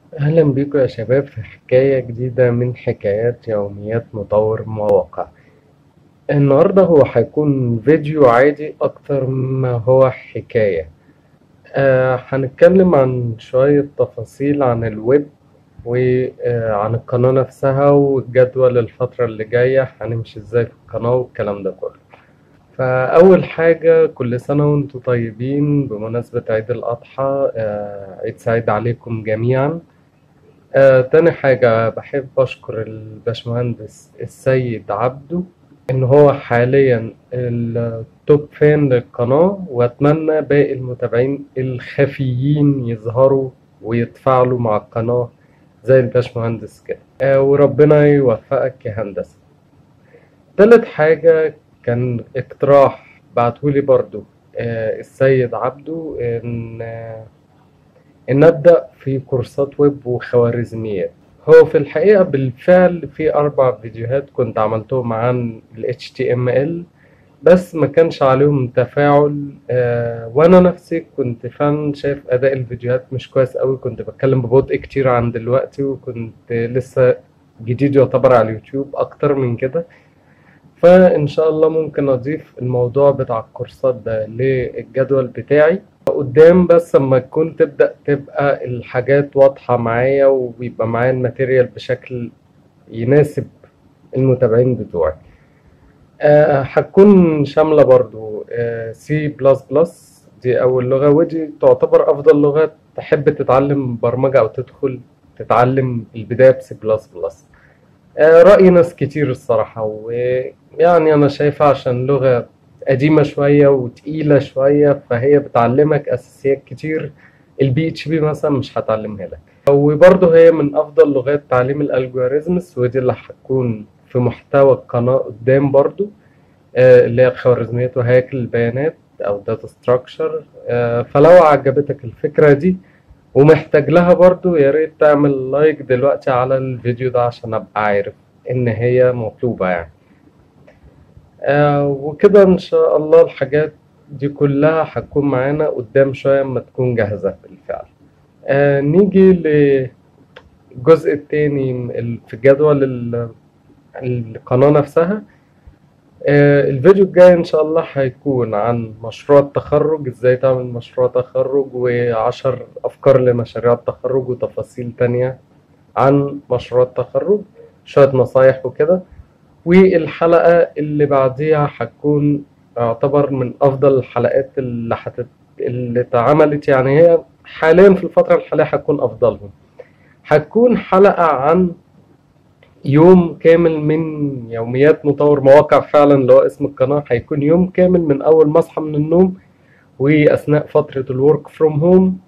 أهلا بيكم يا شباب في حكاية جديدة من حكايات يوميات مطور مواقع النهاردة هو هيكون فيديو عادي أكتر مما هو حكاية آه هنتكلم عن شوية تفاصيل عن الويب وعن القناة نفسها والجدول الفترة اللي جاية هنمشي ازاي في القناة والكلام ده كله فأول حاجة كل سنة وانتم طيبين بمناسبة عيد الأضحى آه عيد سعيد عليكم جميعا آه تاني حاجة بحب أشكر الباشمهندس السيد عبده إن هو حاليا التوب فان للقناة وأتمنى باقي المتابعين الخفيين يظهروا ويتفاعلوا مع القناة زي الباشمهندس كده آه وربنا يوفقك يا هندسة تالت حاجة كان اقتراح بعتهولي برضو آه السيد عبده إن آه إن أبدأ في كورسات ويب وخوارزميات هو في الحقيقة بالفعل في أربع فيديوهات كنت عملتهم عن ال HTML بس ما كانش عليهم تفاعل آه وأنا نفسي كنت فعلا شايف أداء الفيديوهات مش كويس أوي كنت بتكلم ببطء كتير عن دلوقتي وكنت لسه جديد يعتبر على اليوتيوب أكتر من كده فإن شاء الله ممكن أضيف الموضوع بتاع الكورسات ده للجدول بتاعي قدام بس اما تكون تبدأ تبقى الحاجات واضحة معايا ويبقى معايا الماتيريال بشكل يناسب المتابعين بتوعي أه هتكون شاملة برضو سي بلس بلس دي أول لغة ودي تعتبر أفضل لغة تحب تتعلم برمجة أو تدخل تتعلم البداية بسي بلس بلس أه رأي ناس كتير الصراحة ويعني أنا شايفها عشان لغة قديمة شوية وتقيلة شوية فهي بتعلمك أساسيات كتير البي اتش بي مثلا مش هتعلمها لك وبرضه هي من أفضل لغات تعليم الألجوريزمز ودي اللي هتكون في محتوى القناة قدام برضه اللي هي خوارزميات وهياكل البيانات أو داتا ستراكشر فلو عجبتك الفكرة دي ومحتاج لها برضه يا ريت تعمل لايك دلوقتي على الفيديو ده عشان أبقى عارف إن هي مطلوبة يعني آه وكده ان شاء الله الحاجات دي كلها هتكون معانا قدام شوية اما تكون جاهزة بالفعل آه نيجي للجزء التاني في جدول القناة نفسها آه الفيديو الجاي ان شاء الله هيكون عن مشروع التخرج ازاي تعمل مشروع تخرج وعشر افكار لمشاريع التخرج وتفاصيل تانية عن مشروع التخرج شوية نصايح وكده والحلقة اللي بعديها هتكون يعتبر من أفضل الحلقات اللي حتت... اللي اتعملت يعني هي حاليا في الفترة الحالية هتكون أفضلهم هتكون حلقة عن يوم كامل من يوميات مطور مواقع فعلا اللي هو اسم القناة هيكون يوم كامل من أول ما أصحى من النوم وأثناء فترة الورك فروم هوم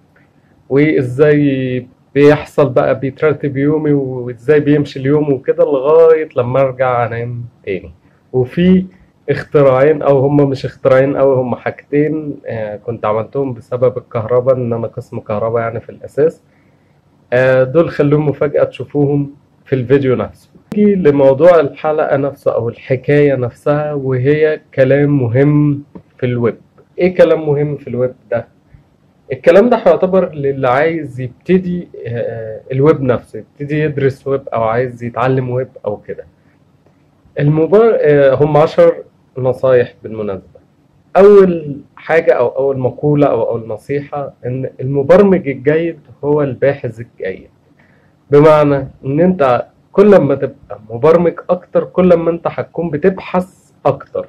وإزاي بيحصل بقى بيترتب يومي وازاي بيمشي اليوم وكده لغاية لما ارجع انام تاني وفي اختراعين او هما مش اختراعين او هما حاجتين آه كنت عملتهم بسبب الكهرباء ان انا قسم كهرباء يعني في الاساس آه دول خلوهم مفاجأة تشوفوهم في الفيديو نفسه نيجي لموضوع الحلقة نفسه او الحكاية نفسها وهي كلام مهم في الويب ايه كلام مهم في الويب ده الكلام ده هيعتبر للي عايز يبتدي الويب نفسه يبتدي يدرس ويب او عايز يتعلم ويب او كده المبار هم عشر نصايح بالمناسبة أول حاجة أو أول مقولة أو أول نصيحة إن المبرمج الجيد هو الباحث الجيد بمعنى إن أنت كل ما تبقى مبرمج أكتر كل ما أنت هتكون بتبحث أكتر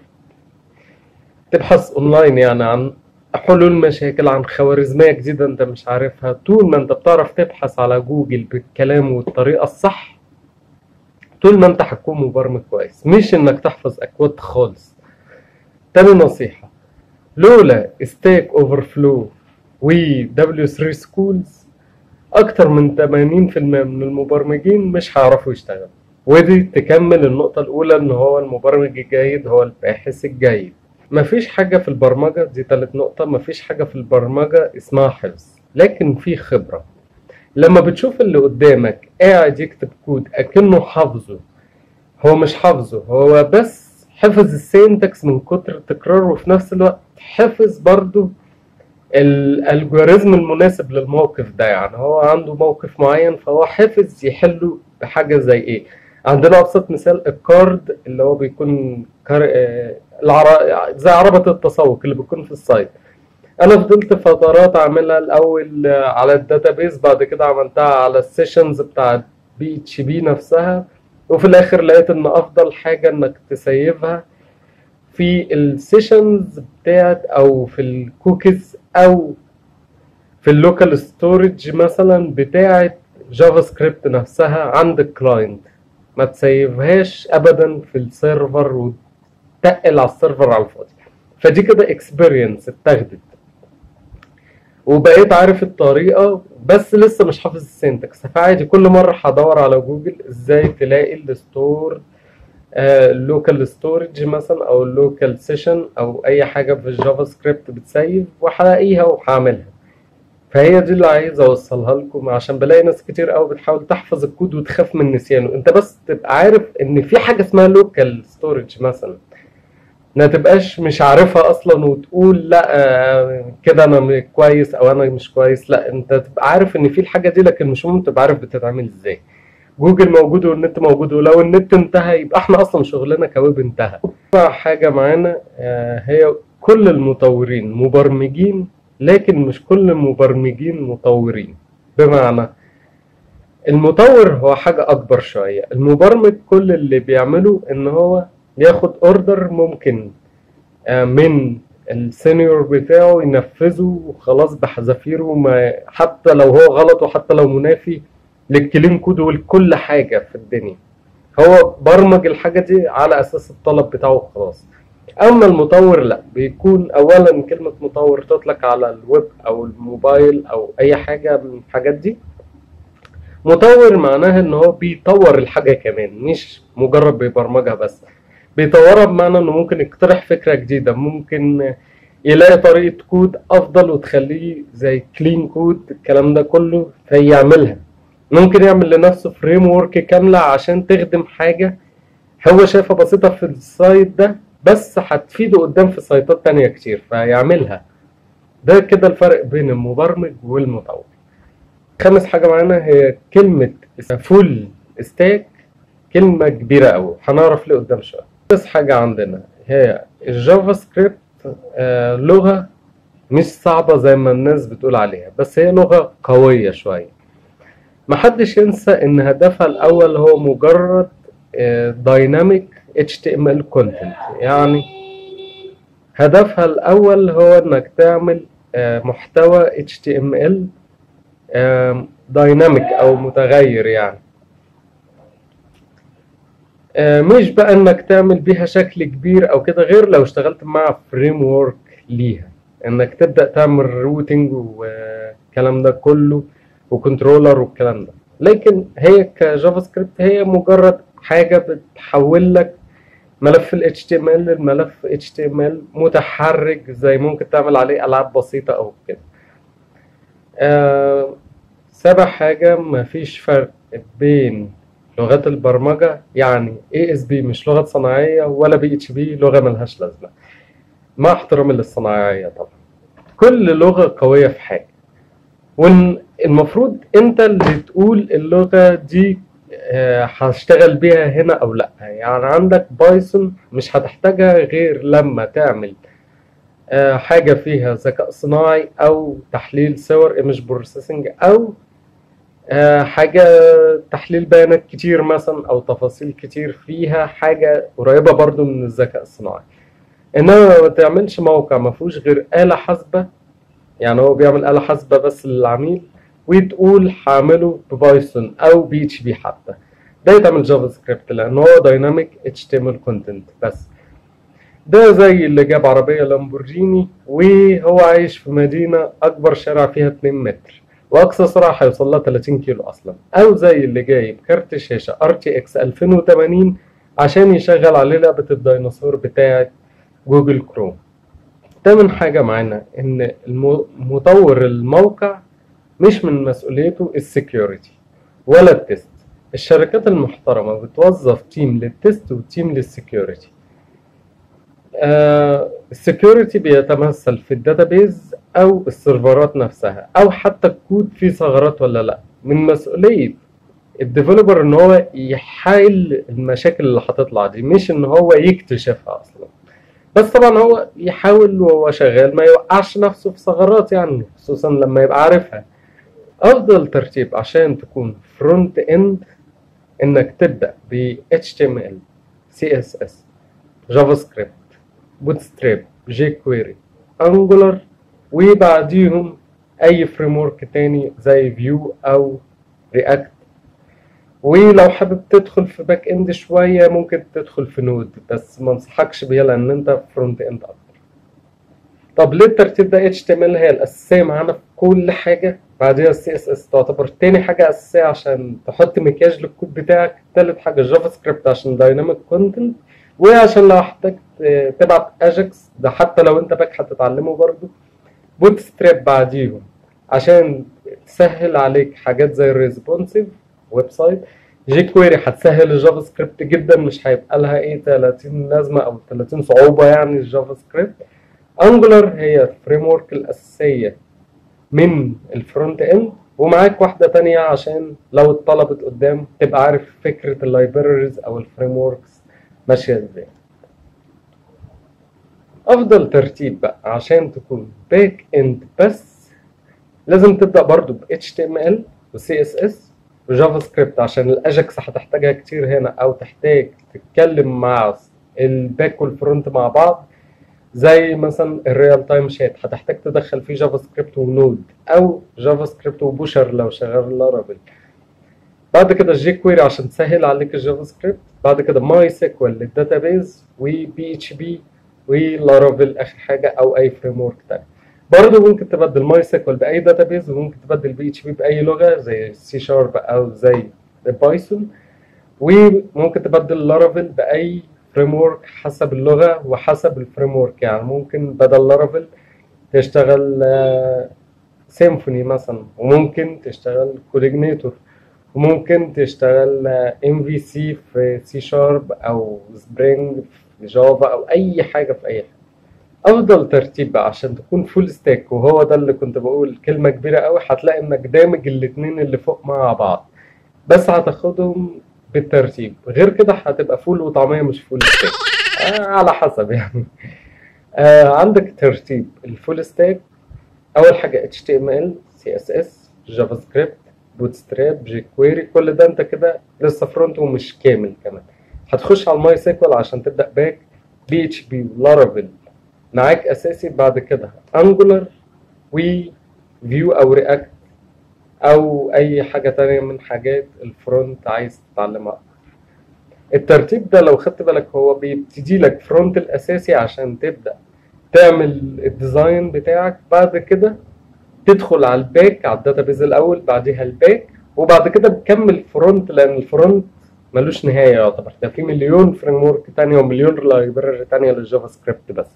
تبحث أونلاين يعني عن حلول مشاكل عن خوارزمية جديدة انت مش عارفها طول ما انت بتعرف تبحث على جوجل بالكلام والطريقة الصح طول ما انت هتكون مبرمج كويس مش انك تحفظ اكواد خالص تاني نصيحة لولا ستاك اوفر فلو و W3 سكولز اكتر من 80% من المبرمجين مش هيعرفوا يشتغلوا ودي تكمل النقطة الأولى إن هو المبرمج الجيد هو الباحث الجيد مفيش حاجة في البرمجة دي تالت نقطة مفيش حاجة في البرمجة اسمها حفظ لكن في خبرة لما بتشوف اللي قدامك قاعد يكتب كود أكنه حافظه هو مش حافظه هو بس حفظ السينتكس من كتر التكرار وفي نفس الوقت حفظ برضو الالجوريزم المناسب للموقف ده يعني هو عنده موقف معين فهو حافظ يحله بحاجه زي ايه عندنا ابسط مثال الكارد اللي هو بيكون كار... آه، العر... زي عربة التسوق اللي بيكون في السايت انا فضلت فترات اعملها الاول آه، على الداتابيز بعد كده عملتها على السيشنز بتاعت بي اتش بي نفسها وفي الاخر لقيت ان افضل حاجه انك تسيفها في السيشنز بتاعت او في الكوكيز او في اللوكال ستورج مثلا بتاعت جافا سكريبت نفسها عند الكلاينت ما تسيفهاش ابدا في السيرفر وتقل على السيرفر على الفاضي فدي كده اكسبيرينس اتاخدت وبقيت عارف الطريقة بس لسه مش حافظ السنتكس فعادي كل مرة هدور على جوجل ازاي تلاقي الستور اللوكال ستورج مثلا او اللوكال سيشن او اي حاجة في الجافا سكريبت بتسيف وهلاقيها وهعملها فهي دي اللي عايز اوصلها لكم عشان بلاقي ناس كتير قوي بتحاول تحفظ الكود وتخاف من نسيانه انت بس تبقى عارف ان في حاجة اسمها لوكال ستورج مثلا ما تبقاش مش عارفها اصلا وتقول لا آه، كده انا م- كويس او انا مش كويس لا انت تبقى عارف ان في الحاجه دي لكن مش مهم تبقى عارف بتتعمل ازاي جوجل موجود والنت موجود ولو النت انتهى يبقى احنا اصلا شغلنا كويب انتهى رابع حاجه معانا آه، هي كل المطورين مبرمجين لكن مش كل المبرمجين مطورين بمعنى المطور هو حاجة أكبر شوية المبرمج كل اللي بيعمله إن هو ياخد أوردر ممكن آه، من السينيور بتاعه ينفذه وخلاص بحذافيره وما حتى لو هو غلط وحتى لو منافي للكلين كود ولكل حاجة في الدنيا هو برمج الحاجة دي على أساس الطلب بتاعه وخلاص أما المطور لا بيكون أولا كلمة مطور تطلق على الويب أو الموبايل أو أي حاجة من الحاجات دي مطور معناها ان هو بيطور الحاجة كمان مش مجرد بيبرمجها بس بيطورها بمعنى انه ممكن يقترح فكرة جديدة ممكن يلاقي طريقة كود افضل وتخليه زي كلين كود الكلام ده كله فيعملها ممكن يعمل لنفسه فريم ورك كاملة عشان تخدم حاجة هو شايفها بسيطة في السايت ده بس هتفيده قدام في سايتات تانية كتير فيعملها ده كده الفرق بين المبرمج والمطور خامس حاجة معانا هي كلمة فول ستاك كلمة كبيرة أوي هنعرف ليه قدام شوية بس حاجة عندنا هي الجافا سكريبت آه، لغة مش صعبة زي ما الناس بتقول عليها بس هي لغة قوية شوية محدش ينسى إن هدفها الأول هو مجرد دايناميك HTML كونتنت يعني هدفها الأول هو إنك تعمل آه، محتوى HTML دايناميك او متغير يعني آه، مش بقى انك تعمل بيها شكل كبير او كده غير لو اشتغلت مع فريم ورك ليها انك تبدا تعمل روتنج والكلام ده كله وكنترولر والكلام ده لكن هي كجافا سكريبت هي مجرد حاجه بتحول لك ملف ال HTML لملف HTML متحرك زي ممكن تعمل عليه العاب بسيطه او كده آه، سابع حاجة مفيش فرق بين لغات البرمجة يعني ASP مش لغة صناعية ولا PHP لغة ملهاش لازمة مع احترامي للصناعية طبعا كل لغة قوية في حاجة والمفروض انت اللي تقول اللغة دي آه، هشتغل بيها هنا او لا يعني عندك بايثون مش هتحتاجها غير لما تعمل آه، حاجة فيها ذكاء صناعي أو تحليل صور ايمج بروسيسنج أو آه، حاجة تحليل بيانات كتير مثلا أو تفاصيل كتير فيها حاجة قريبة برضو من الذكاء الصناعي إنما ما تعملش موقع ما فيهوش غير آلة حاسبة يعني هو بيعمل آلة حاسبة بس للعميل وتقول هعمله ببايثون أو بي اتش بي حتى ده يتعمل جافا سكريبت لأن هو دايناميك اتش تي ام ال كونتنت بس ده زي اللي جاب عربية لامبورجيني وهو عايش في مدينة أكبر شارع فيها 2 متر وأقصى سرعة هيوصل لها 30 كيلو أصلا أو زي اللي جايب كارت شاشة RTX 2080 عشان يشغل عليه لعبة الديناصور بتاعة جوجل كروم تامن حاجة معانا إن الم- مطور الموقع مش من مسؤوليته السكيورتي ولا التست الشركات المحترمة بتوظف تيم للتست وتيم للسكيورتي السكيورتي بيتمثل في الداتابيز او السيرفرات نفسها او حتى الكود فيه ثغرات ولا لا من مسؤولية الديفلوبر ان هو يحايل المشاكل اللي هتطلع دي مش ان هو يكتشفها اصلا بس طبعا هو يحاول وهو شغال ما يوقعش نفسه في ثغرات يعني خصوصا لما يبقى عارفها افضل ترتيب عشان تكون فرونت اند انك تبدا ب HTML CSS جافا سكريبت بوتستراب جيكويري انجولار وبعديهم اي فريم ورك تاني زي فيو او رياكت ولو حابب تدخل في باك اند شويه ممكن تدخل في نود بس ما انصحكش بيها لان انت فرونت اند اكتر طب ليه الترتيب ده HTML هي الاساسيه معانا في كل حاجه بعديها السي اس اس تعتبر تاني حاجه اساسيه عشان تحط مكياج للكود بتاعك تالت حاجه جافا سكريبت عشان دايناميك كونتنت وعشان لو احتجت تبعت اجكس ده حتى لو انت باك هتتعلمه برضه بوت ستراب بعديهم عشان تسهل عليك حاجات زي الريسبونسيف ويب سايت جي كويري هتسهل الجافا سكريبت جدا مش هيبقى لها ايه 30 لازمه او 30 صعوبه يعني الجافا سكريبت انجولار هي الفريم ورك الاساسيه من الفرونت اند ومعاك واحده تانية عشان لو اتطلبت قدام تبقى عارف فكره اللايبريز او الفريم وركس ماشيه ازاي افضل ترتيب بقى عشان تكون باك اند بس لازم تبدا برضو ب HTML و CSS وجافا سكريبت عشان الاجكس هتحتاجها كتير هنا او تحتاج تتكلم مع الباك والفرونت مع بعض زي مثلا الريال تايم شات هتحتاج تدخل فيه جافا سكريبت ونود او جافا سكريبت وبوشر لو شغال لارافيل بعد كده الجي كويري عشان تسهل عليك الجافا سكريبت بعد كده ماي سيكوال للداتابيز وبي اتش بي ولارافيل اخر حاجه او اي فريم ورك تاني برضه ممكن تبدل ماي سيكوال باي داتابيز وممكن تبدل بي اتش بي باي لغه زي سي شارب او زي بايثون وممكن تبدل لارافيل باي فريم ورك حسب اللغه وحسب الفريم ورك يعني ممكن بدل لارافيل تشتغل سيمفوني مثلا وممكن تشتغل كوريجنيتور وممكن تشتغل ام في سي في سي شارب او سبرينج في جافا او اي حاجه في اي حاجه افضل ترتيب بقى عشان تكون فول ستاك وهو ده اللي كنت بقول كلمه كبيره قوي هتلاقي انك دامج الاتنين اللي فوق مع بعض بس هتاخدهم بالترتيب غير كده هتبقى فول وطعميه مش فول ستاك آه على حسب يعني آه عندك ترتيب الفول ستاك اول حاجه HTML CSS جافا سكريبت بوتستراب جيكويري كل ده انت كده لسه فرونت ومش كامل كمان هتخش على الماي سيكوال عشان تبدا باك بي اتش بي لارافيل معاك اساسي بعد كده انجولار وفيو او رياكت او اي حاجه تانية من حاجات الفرونت عايز تتعلمها الترتيب ده لو خدت بالك هو بيبتدي لك فرونت الاساسي عشان تبدا تعمل الديزاين بتاعك بعد كده تدخل على الباك على الداتابيز الاول بعدها الباك وبعد كده بتكمل فرونت لان الفرونت ملوش نهايه يعتبر ده في مليون فريم ورك تانية ومليون لايبراري تانية للجافا سكريبت بس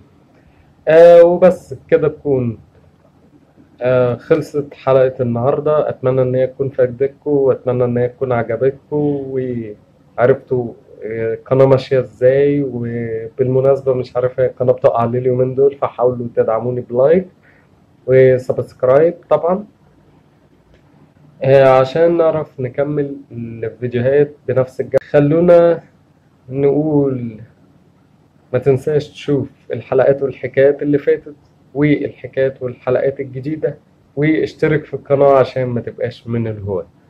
آه وبس كده تكون آه خلصت حلقة النهاردة أتمنى إن هي تكون فادتكم وأتمنى إن هي تكون عجبتكم وعرفتوا القناة ماشية إزاي وبالمناسبة مش عارف هي القناة بتقع لي اليومين دول فحاولوا تدعموني بلايك وسبسكرايب طبعا آه عشان نعرف نكمل الفيديوهات بنفس الجودة خلونا نقول ما تنساش تشوف الحلقات والحكايات اللي فاتت والحكايات والحلقات الجديدة واشترك في القناة عشان ما تبقاش من الهواة